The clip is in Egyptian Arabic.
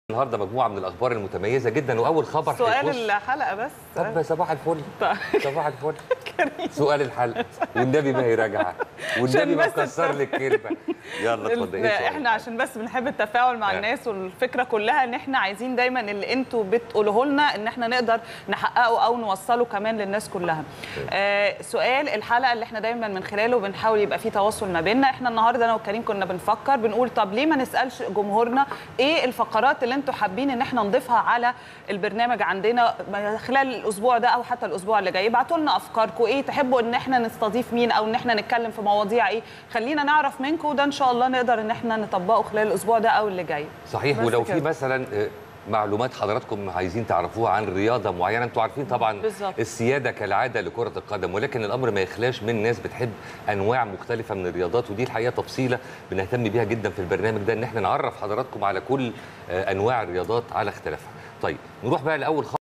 النهارده مجموعه من الاخبار المتميزه جدا واول خبر سؤال هيخش الحلقه بس طب صباح الفل طيب. صباح الفل سؤال الحلقه والنبي ما هي راجعه والنبي عشان ما بس كسر لك كلمه يلا اتفضل ايه سؤال احنا عشان بس بنحب التفاعل مع آه. الناس والفكره كلها ان احنا عايزين دايما اللي انتوا بتقولوه لنا ان احنا نقدر نحققه او نوصله كمان للناس كلها. آه سؤال الحلقه اللي احنا دايما من خلاله بنحاول يبقى في تواصل ما بيننا، احنا النهارده انا وكريم كنا بنفكر بنقول طب ليه ما نسالش جمهورنا ايه الفقرات اللي انتوا حابين ان احنا نضيفها على البرنامج عندنا خلال الاسبوع ده او حتى الاسبوع اللي جاي ابعتوا لنا افكاركم ايه تحبوا ان احنا نستضيف مين او ان احنا نتكلم في مواضيع ايه خلينا نعرف منكم وده ان شاء الله نقدر ان احنا نطبقه خلال الاسبوع ده او اللي جاي صحيح بس ولو في كده. مثلا آه، معلومات حضراتكم عايزين تعرفوها عن رياضه معينه انتوا عارفين طبعا بالظبط. السياده كالعاده لكره القدم ولكن الامر ما يخلاش من ناس بتحب انواع مختلفه من الرياضات ودي الحقيقه تفصيله بنهتم بيها جدا في البرنامج ده ان احنا نعرف حضراتكم على كل آه، انواع الرياضات على اختلافها طيب نروح بقى لاول خبر